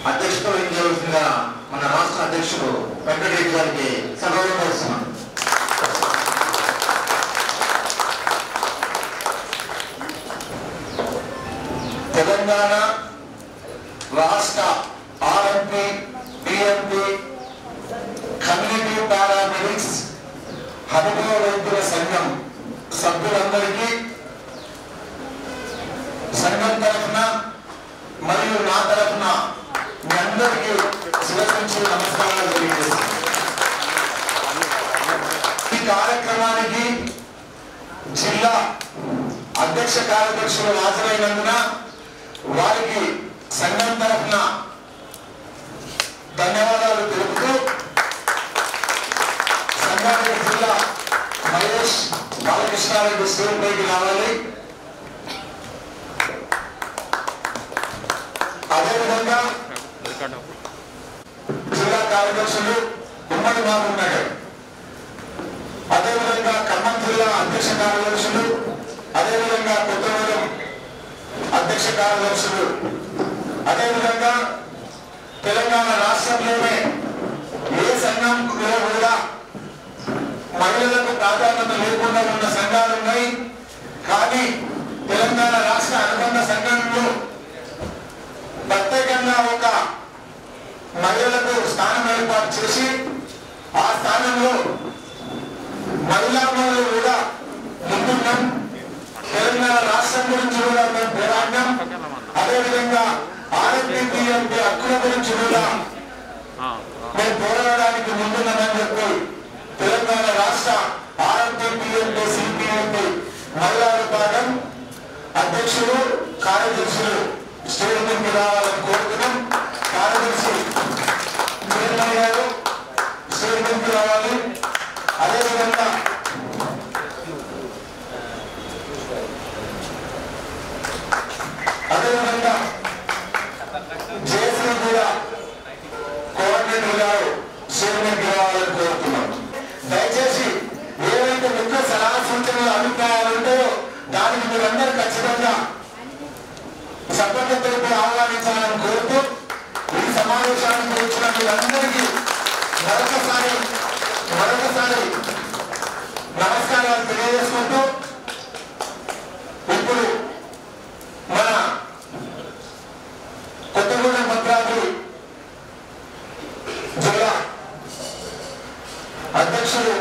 అధ్యక్షత వహించవలసిందిగా మన రాష్ట్ర అధ్యక్షుడు వెంకటరెడ్డి గారికి సగౌరవం వస్తున్నాను తెలంగాణ రాష్ట్ర ఆర్ఎంపీ డిఎంపీ కమ్యూనిటీ పారామెడిక్స్ హనుమ వైద్యుల సంఘం సభ్యులందరికీ సంఘం తరఫున మరియు నా తరఫున మీ అందరికీ శిరసించి నమస్కారాలు తెలియజేస్తున్నాను ఈ కార్యక్రమానికి జిల్లా అధ్యక్ష కార్యదర్శులు హాజరైనందున వారికి సంఘం తరఫున ధన్యవాదాలు తెలుపుతూ సంగారెడ్డి జిల్లా మహేష్ బాలకృష్ణారెడ్డి స్టేజ్ పైకి రావాలి అదేవిధంగా జిల్లా కార్యదర్శులు ఉమ్మడి మహబూబ్ నగర్ అదేవిధంగా ఖమ్మం జిల్లా అధ్యక్ష కార్యదర్శులు అదేవిధంగా కొత్తగూడెం అధ్యక్ష కార్యదర్శులు అదేవిధంగా తెలంగాణ రాష్ట్రంలోనే ఏ సంఘంలో కూడా మహిళలకు ప్రాధాన్యత లేకుండా ఉన్న సంఘాలు ఉన్నాయి కానీ తెలంగాణ రాష్ట్ర అనుబంధ సంఘంలో ప్రత్యేకంగా ఒక మహిళలకు స్థానం ఏర్పాటు చేసి ఆ స్థానంలో మహిళా మహిళలు కూడా ముందున్నాం తెలంగాణ రాష్ట్రం గురించి కూడా మేము పోరాడినాం అదేవిధంగా ఆర్ఎంపీ హక్కుల గురించి కూడా మేము పోరాడడానికి ముందున్నామని చెప్పి తెలంగాణ రాష్ట్ర ఆర్ఎంపీ సిపిఎంపీ మహిళా విభాగం అధ్యక్షులు కార్యదర్శులు స్టేజ్ మీదకి రావాలని కోరుతున్నాం కార్యదర్శి చైర్మన్ గారు స్టేజ్ మీదకి రావాలి అదేవిధంగా అదేవిధంగా జేసీ కూడా కోఆర్డినేటర్ గారు చైర్మన్కి రావాలని కోరుతున్నాం దయచేసి ఏవైతే ముఖ్య సలహా సూచనలు అభిప్రాయాలు ఉంటాయో దానికి మీరందరూ ఖచ్చితంగా సభ్యతతో ఆహ్వానించాలని కోరుతూ ఈ సమావేశానికి వచ్చిన మీరందరికీ మరొకసారి మరొకసారి నమస్కారాలు తెలియజేసుకుంటూ ఇప్పుడు మన కొత్తగూడెం భద్రాద్రి జిల్లా అధ్యక్షులు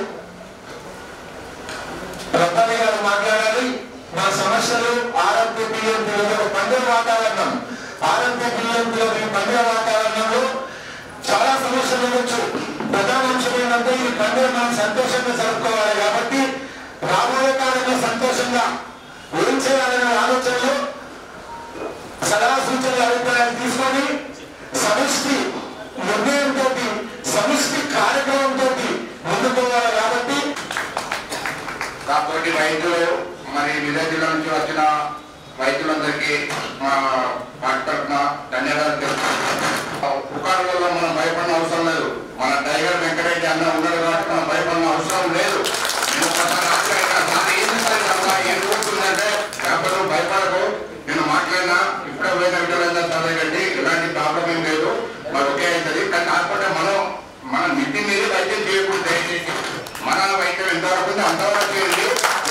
రత్నాని గారు మాట్లాడాలి మా సమస్యలు ఆరోగ్య బియ్యంలో పండుగ వాతావరణం ఆరోగ్య బియ్యంలో ఈ పండుగ వాతావరణంలో చాలా సమస్యలు ఉండొచ్చు ప్రధాన అంశం ఏంటంటే ఈ పండుగ మనం సంతోషంగా జరుపుకోవాలి కాబట్టి రాబోయే కాలంలో సంతోషంగా ఏం చేయాలనే ఆలోచనలో సలహా సూచనల అభిప్రాయాలు తీసుకొని సమిష్టి నిర్ణయంతో సమిష్టి కార్యక్రమంతో ముందుకోవాలి కాబట్టి కాబట్టి వైద్యులు మరి విజయ జిల్లా నుంచి వచ్చిన వైద్యులందరికీ మా పార్టీ తరఫున ధన్యవాదాలు తెలుపుతున్నాం పుకారు వల్ల మనం భయపడిన అవసరం లేదు మన టైగర్ వెంకటరెడ్డి అన్న ఉన్నాడు కాబట్టి మనం భయపడిన అవసరం లేదు నేను ఒకసారి ఆశ్చర్యంగా, "సార్, ఏంది సార్ ఇదంతా? ఏం జరుగుతుందంటే ఎవరు భయపడకు నేను మాట్లాడినా ఇప్పుడే పోయిన విడుదల చదవగట్టి ఇలాంటి ప్రాబ్లం ఏం లేదు మరి ఒకే అవుతుంది కానీ కాకపోతే మనం మన మిట్టి మీద వైద్యం చేయకూడదు దయచేసి మన వైద్యం ఎంతవరకు ఉందో అంతవరకు చేయండి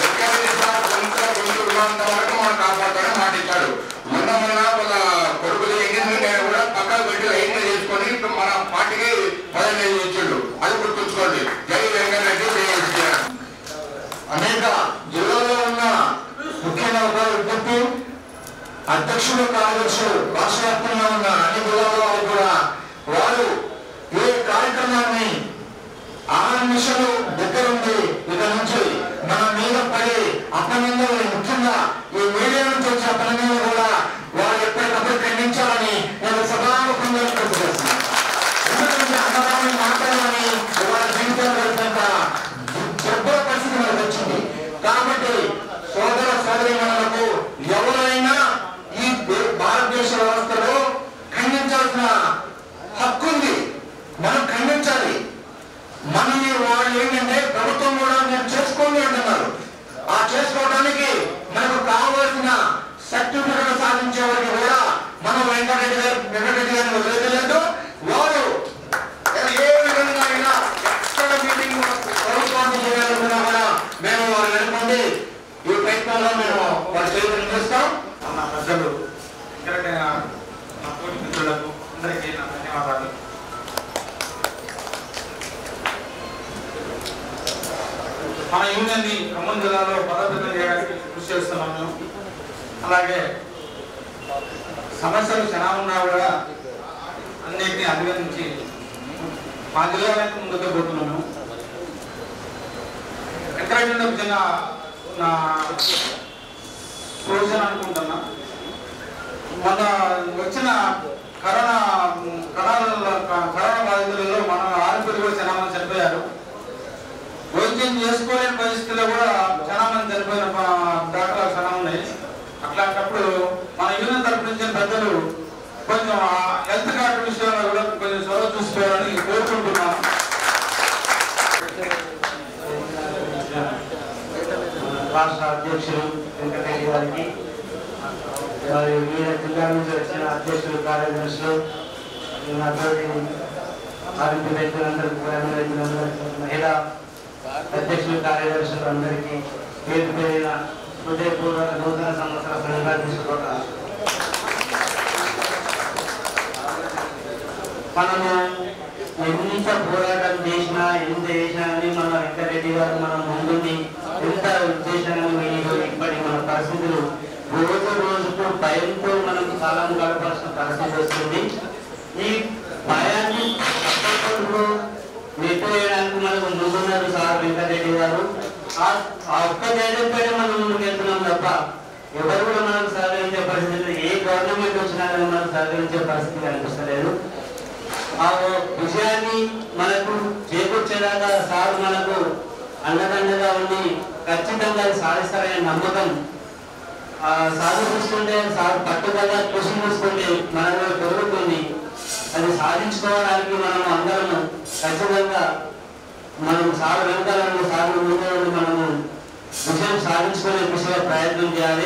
కొంత వరకు మనం కాపాడుతాడని మాట ఇచ్చాడు మొన్న మొన్న వాళ్ళ కొడుకులు ఎంగేజ్మెంట్ అయినా కూడా పక్కన పెట్టి లైన్ చేసుకొని ఇప్పుడు మన పార్టీకి పదవి ఇచ్చాడు అది గుర్తుంచుకోండి జై వెంకటరెడ్డి జై ఎన్టీఆర్ అనేక జిల్లాలో ఉన్న ముఖ్యంగా ఒక విజ్ఞప్తి అధ్యక్షులు కార్యదర్శులు రాష్ట్ర వ్యాప్తంగా ఉన్న అన్ని జిల్లాల వారు కూడా వారు ఏ కార్యక్రమాన్ని ఆహార మిషన్లు దగ్గరుండి ఇక నుంచి మన మీద పడి అపనిందలు ముఖ్యంగా ఈ మీడియా నుంచి వచ్చే అపనిందలు కూడా వారు ఎప్పటికప్పుడు ఖండించాలని నేను సభాముఖంగా విజ్ఞప్తి చేస్తున్నాను ఎందుకంటే అన్నదాన్ని మాట్లాడాలని వాళ్ళ జీవితాలు గడిపినంత దుర్భర పరిస్థితి మనకు వచ్చింది కాబట్టి సోదర సోదరి ఎవరైనా ఈ దే- భారతదేశ వ్యవస్థలో మన యూనియన్ని ఖమ్మం జిల్లాలో బలోపేతం చేయడానికి కృషి చేస్తున్నాం మేము అలాగే సమస్యలు చాలా ఉన్నా కూడా అన్నిటిని అధిగమించి మా జిల్లాలోకి ముందుకు పోతున్నాము ఎక్కడైనా చిన్న నా సూచన అనుకుంటున్నా మన వచ్చిన కరోనా కరోనా కరోనా బాధితులలో మన ఆరోగ్యులు కూడా చాలా మంది చనిపోయారు వైద్యం చేసుకోలేని పరిస్థితుల్లో కూడా చాలా మంది చనిపోయిన ప- డాక్టర్లు చాలా ఉన్నాయి అట్లాంటప్పుడు మన యూనియన్ తరపు నుంచి పెద్దలు కొంచెం ఆ హెల్త్ కార్డు విషయంలో కూడా కొంచెం చొరవ చూసుకోవాలని కోరుకుంటున్నాను రాష్ట్ర అధ్యక్షులు వెంకటరెడ్డి గారికి మరియు వివిధ జిల్లా నుంచి వచ్చిన అధ్యక్షులు కార్యదర్శులు నాతోటి ఆరోగ్య రైతులందరికీ గ్రామీణ రైతులందరికీ మహిళా అధ్యక్షులు కార్యదర్శులు అందరికీ పేరు పేరిన హృదయపూర్వక నూతన సంవత్సర సంఘాలు తీసుకోవడం మనము ఎంత పోరాటం చేసినా ఎంత చేసినా కానీ మన వెంకటరెడ్డి గారు మన ముందుండి ఎంత ఉద్దేశంగా మీరు ఇప్పటి మన పరిస్థితులు రోజు రోజుకు భయంతో మనం కాలం గడపాల్సిన పరిస్థితి వస్తుంది ఈ భయాన్ని తప్పకుండా నెట్టేయడానికి మనకు ముందున్నారు సార్ వెంకటరెడ్డి గారు ఆ- ఆ ఒక్క ధైర్యంపై మనం ముందుకు వెళ్తున్నాం తప్ప ఎవరు కూడా మనకు సహకరించే పరిస్థితి లేదు. ఏ గవర్నమెంట్ వచ్చినా కానీ మనకు సహకరించే పరిస్థితి కనిపిస్తలేదు ఆ విషయాన్ని మనకు చేకూర్చేదాకా సార్ మనకు అండదండగా ఉండి ఖచ్చితంగా అది సాధిస్తారనే నమ్మకం ఆ సాధన చూసుకుంటే సార్ పట్టుదల కృషి చూసుకుంటే మనలో పెరుగుతుంది అది సాధించుకోవడానికి మనం అందరం ఖచ్చితంగా మనం సార్ వెనకాల ఉండి సార్ ముందు ఉండి మనము విషయం సాధించుకునే దిశగా ప్రయత్నం చేయాలి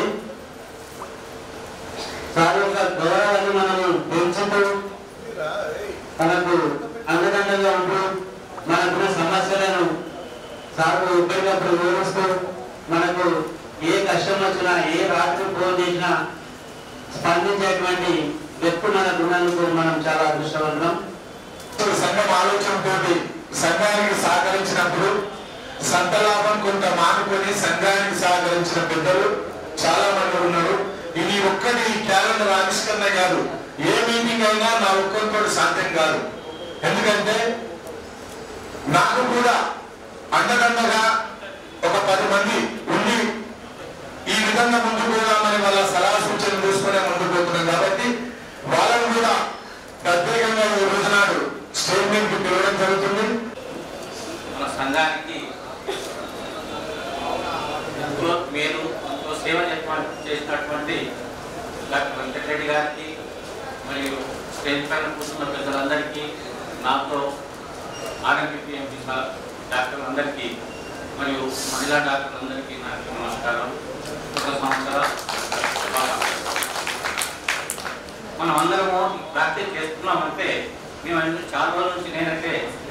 సార్ యొక్క గౌరవాన్ని మనము పెంచుతూ తనకు అండదండగా ఉంటూ మనకున్న సమస్యలను సాగు ఎప్పటికప్పుడు వివరిస్తూ మనకు ఏ కష్టం వచ్చినా ఏ రాత్రి ఫోన్ చేసినా స్పందించేటువంటి వ్యక్తి మనకు ఉన్నందుకు మనం చాలా అదృష్టవంతం సంఘం ఆలోచనతోటి సంఘానికి సహకరించినప్పుడు సంత లాభం కొంత మానుకొని సంఘానికి సహకరించిన పెద్దలు చాలా మంది ఉన్నారు ఇది ఒక్కటి క్యాలెండర్ ఆవిష్కరణ కాదు ఏ మీటింగ్ అయినా నా ఒక్కరితో సాధ్యం కాదు ఎందుకంటే నాకు కూడా అండదండగా ఒక పది మంది ఉండి ఈ విధంగా ముందుకు పోదామని వాళ్ళ సలహా సూచనలు తీసుకునే ముందుకు పోతున్నాం కాబట్టి వాళ్ళని కూడా ప్రత్యేకంగా ఈ రోజు నాడు స్టేట్మెంట్ కి పిలవడం జరుగుతుంది మన సంఘానికి ఎంతో మేలు ఎంతో సేవ చేసిన- చేసినటువంటి డాక్టర్ వెంకటరెడ్డి గారికి మరియు స్టేజ్ పైన కూర్చున్న పెద్దలందరికీ నాతో ఆర్ఎంపీ ఎంపీ సార్ డాక్టర్లందరికీ మరియు మహిళా డాక్టర్లందరికీ నాకు నమస్కారం ఒక సంవత్సర శుభాకాంక్షలు. మనం అందరము ప్రాక్టీస్ చేస్తున్నామంటే మేము అన్ని చాలా రోజుల నుంచి నేనంటే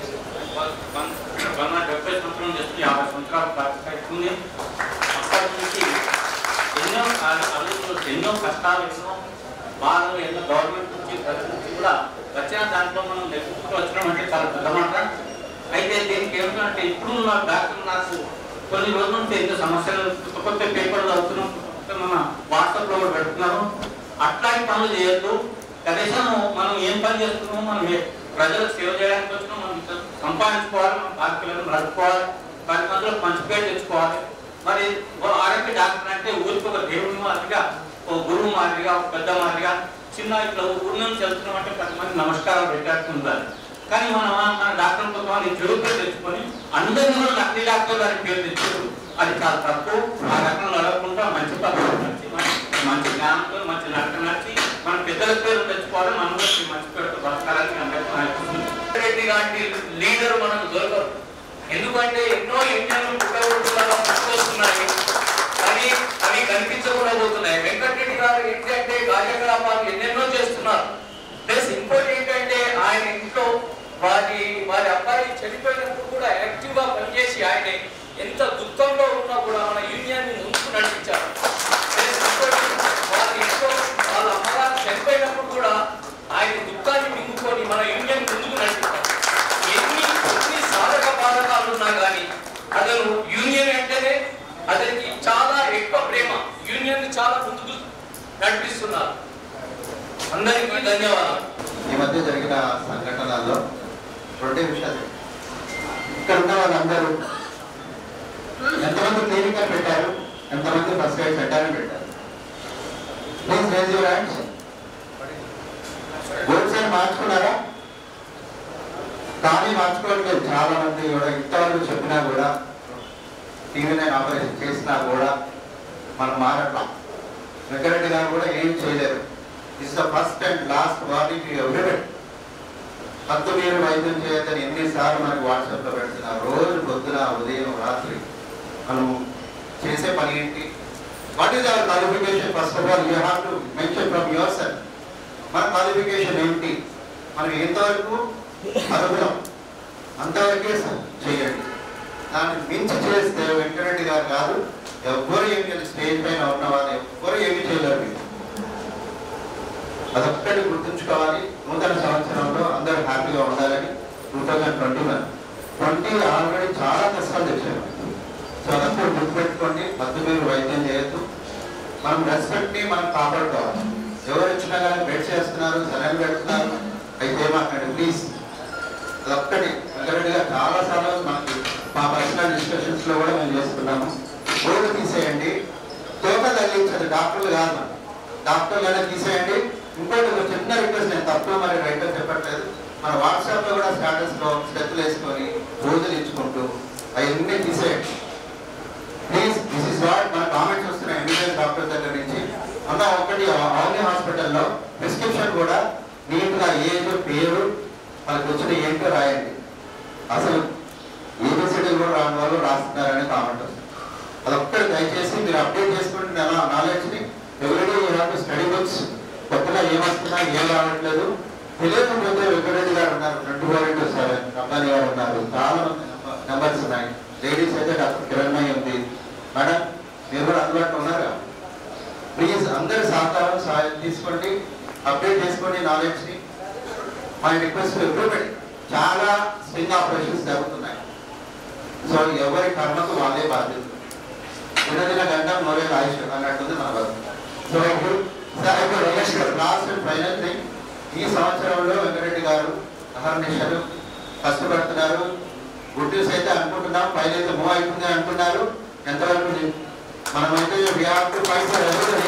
వంద డెబ్బై సంవత్సరం చేస్తూ యాభై సంవత్సరాలు ప్రాక్టీస్ అవుతుంది అప్పటి నుంచి ఎన్నో అడుగులు ఎన్నో కష్టాలు ఎన్నో బాధలు ఎన్నో గవర్నమెంట్ నుంచి ప్రజల నుంచి కూడా వచ్చిన దాంట్లో మనం నెగ్గుకుంటూ వచ్చినామంటే చాలా పెద్ద మాట అయితే దీనికి ఏమిటంటే ఇప్పుడు ఉన్న డాక్టర్ నాకు కొన్ని రోజుల నుంచి ఎన్నో సమస్యలు కొత్త కొత్త పేపర్లు అవుతున్నాం కొత్త మన వాట్సాప్లో కూడా పెడుతున్నారు అట్లాంటి పనులు చేయొద్దు కనీసం మనం ఏం పని చేస్తున్నామో మనం ఏ- ప్రజలకు సేవ చేయడానికి వచ్చినా మనం ఇంత సంపాదించుకోవాలి మనం బాధ్యతలను నడుపుకోవాలి పది మందిలో మంచి పేరు తెచ్చుకోవాలి మరి ఓ ఆరోగ్య డాక్టర్ అంటే ఊరికి ఒక దేవుడి మాదిరిగా ఓ గురువు మాదిరిగా ఒక పెద్ద మాదిరిగా చిన్న ఇట్లా ఊరి నుంచి వెళ్తున్నాం అంటే పది మంది నమస్కారం పెట్టేస్తుంటారు కానీ మనం మన డాక్టర్ కొంతమంది చెడు పేరు తెచ్చుకొని అందరినీ కూడా నకిలీ డాక్టర్ అని పేరు తెచ్చారు అది చాలా తప్పు ఆ రకంగా నడవకుండా మంచి పద్ధతి నడిచి మంచి- మంచి జ్ఞానంతో మంచి నడక నడిచి మన పెద్దల పేరు తెచ్చుకోవాలి మనం కూడా ఈ మంచి పేరుతో బతకాలని అందరికీ నడుస్తుంది రెడ్డి లాంటి లీడర్ మనకు దొరకరు ఎందుకంటే ఎన్నో యూనియన్లు పుట్టగొట్టులాగా పుట్టుకొస్తున్నాయి కానీ అవి కనిపించకుండా పోతున్నాయి వెంకటరెడ్డి గారు ఏంటంటే కార్యకలాపాలు ఎన్నెన్నో చేస్తున్నారు ప్లస్ ఇంకోటి ఏంటంటే ఆయన ఇంట్లో వారి వారి అబ్బాయి చనిపోయినప్పుడు కూడా యాక్టివ్ గా పనిచేసి ఆయన ఎంత దుఃఖంలో ఉన్నా కూడా మన యూనియన్ ని ముందుకు నడిపించారు ప్లస్ ఇంకోటి వారి ఇంట్లో వాళ్ళ అమ్మగారు చనిపోయినప్పుడు కూడా ఆయన దుఃఖాన్ని మింగుకొని మన యూనియన్ ముందుకు నడిపించారు ఎన్ని ఎన్ని సాధక బాధకాలు ఉన్నా కానీ అతను యూనియన్ ఈ మధ్య జరిగిన సంఘటనల్లో రెండే విషయాలు ఇక్కడ ఉన్న వాళ్ళందరూ ఎంతమంది క్లినిక్ పెట్టారు ఎంతమంది ఫస్ట్ ఎయిడ్ సెంటర్ అని పెట్టారు please raise your hands goals అని మార్చుకున్నారా కానీ మార్చుకోవట్లేదు చాలా మంది కూడా ఇంతవరకు చెప్పినా కూడా టీవీ నైన్ ఆపరేషన్ చేసినా కూడా మనం మారట్లా వెంకరెడ్డి గారు కూడా ఏం చేయలేరు is the first and last warning ఎవరి హద్దు మీరు వైద్యం చేయొద్దని ఎన్నిసార్లు మనకి వాట్సాప్లో పెడుతున్నారు రోజు పొద్దున ఉదయం రాత్రి మనం చేసే పని ఏంటి what is our qualification first of all you have to mention from yourself మన క్వాలిఫికేషన్ ఏంటి మనం ఎంతవరకు అర్హులం అంతవరకే చేయండి దాన్ని మించి చేస్తే వెంకరెడ్డి గారు కాదు ఎవ్వరు ఏమి చేయలేదు. స్టేజ్ పైన ఉన్న వాళ్ళు ఎవ్వరు ఏమి చేయలేరు మీరు అదొక్కటి గుర్తుంచుకోవాలి నూతన సంవత్సరంలో అందరూ హ్యాపీగా ఉండాలని two thousand twenty one twenty already చాలా కష్టాలు తెచ్చారు సో అదంతా గుర్తుపెట్టుకోండి హద్దు మీరు వైద్యం చేయొద్దు మనం రెస్పెక్ట్ ని మనం కాపాడుకోవాలి ఎవరు వచ్చినా కానీ బెడ్ చేస్తున్నారు సరైన పెడుతున్నారు అయితే మాట్లాడి ప్లీజ్ అదొక్కటి వెంకరెడ్డి గారు చాలా సార్లు మనకి మా పర్సనల్ డిస్కషన్స్ లో కూడా మేము చేసుకున్నాము గోడు తీసేయండి తోక తగిలించదు డాక్టర్లు కాదు మనం. డాక్టర్లు తీసేయండి ఇంకోటి ఒక చిన్న రిక్వెస్ట్ నేను తప్పు మరి రైట్ చెప్పట్లేదు మన వాట్సాప్ లో కూడా స్టాటస్ లో స్టెప్పులు వేసుకొని రోజులు ఇచ్చుకుంటూ అవన్నీ తీసేయండి ప్లీజ్ దిస్ ఇస్ వాట్ మన కామెంట్స్ వస్తున్నాయి ఎంబీబీఎస్ డాక్టర్ దగ్గర నుంచి అన్న ఒకటి ఆర్మీ హాస్పిటల్లో ప్రిస్క్రిప్షన్ కూడా నీట్ గా ఏజ్ పేరు వాళ్ళకి వచ్చిన ఏంటో రాయండి అసలు ఏబిసిడీ కూడా రాని వాళ్ళు రాస్తున్నారని కామెంట్ వస్తుంది అదొక్కటి దయచేసి మీరు అప్డేట్ చేసుకుంటే నా నాలెడ్జ్ ని every day you have to study books కొత్తగా ఏమొస్తున్నా ఏం రావట్లేదు తెలియకపోతే వెంకటరెడ్డి గారు ఉన్నారు రెండు ఫోర్ ఇంటూ సెవెన్ కంపెనీ గారు ఉన్నారు చాలా మంది నెంబర్స్ ఉన్నాయి లేడీస్ అయితే డాక్టర్ కిరణ్మయ్య ఉంది మేడం మీరు కూడా అందుబాటులో ఉన్నారా ప్లీజ్ అందరి సహకారం సహాయం తీసుకోండి అప్డేట్ చేసుకోండి నాలెడ్జ్ ని మై రిక్వెస్ట్ ఎవ్రీబడి చాలా స్ప్రింగ్ ఆపరేషన్స్ జరుగుతున్నాయి సో ఎవరి కర్మకు వాళ్ళే బాధ్యత దినదిన గంటం నోరే ఆయుష్ అన్నట్టుంది మన బతుకు సో ఇప్పుడు సార్ ఇప్పుడు లాస్ట్ ఫైనల్ థింగ్ ఈ సంవత్సరంలో వెంకరెడ్డి గారు అహర్నిశలు కష్టపడుతున్నారు గుడ్ న్యూస్ అయితే అనుకుంటున్నాం ఫైల్ అయితే మూవ్ అవుతుంది అంటున్నారు ఎంతవరకు ని- మనమైతే we have to fight for everybody.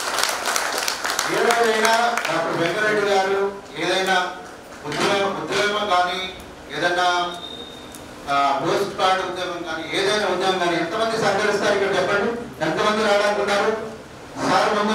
ఏ రోజైనా డాక్టర్ వెంకరెడ్డి గారు ఏదైనా ఉద్యోగం ఉద్యోగం కానీ ఏదైనా పోస్ట్ కార్డ్ ఉద్యోగం కానీ ఏదైనా ఉద్యోగం కానీ ఎంతమంది సహకరిస్తారు ఇక్కడ చెప్పండి ఎంతమంది రావడానికి ఉన్నారు సార్ ముందు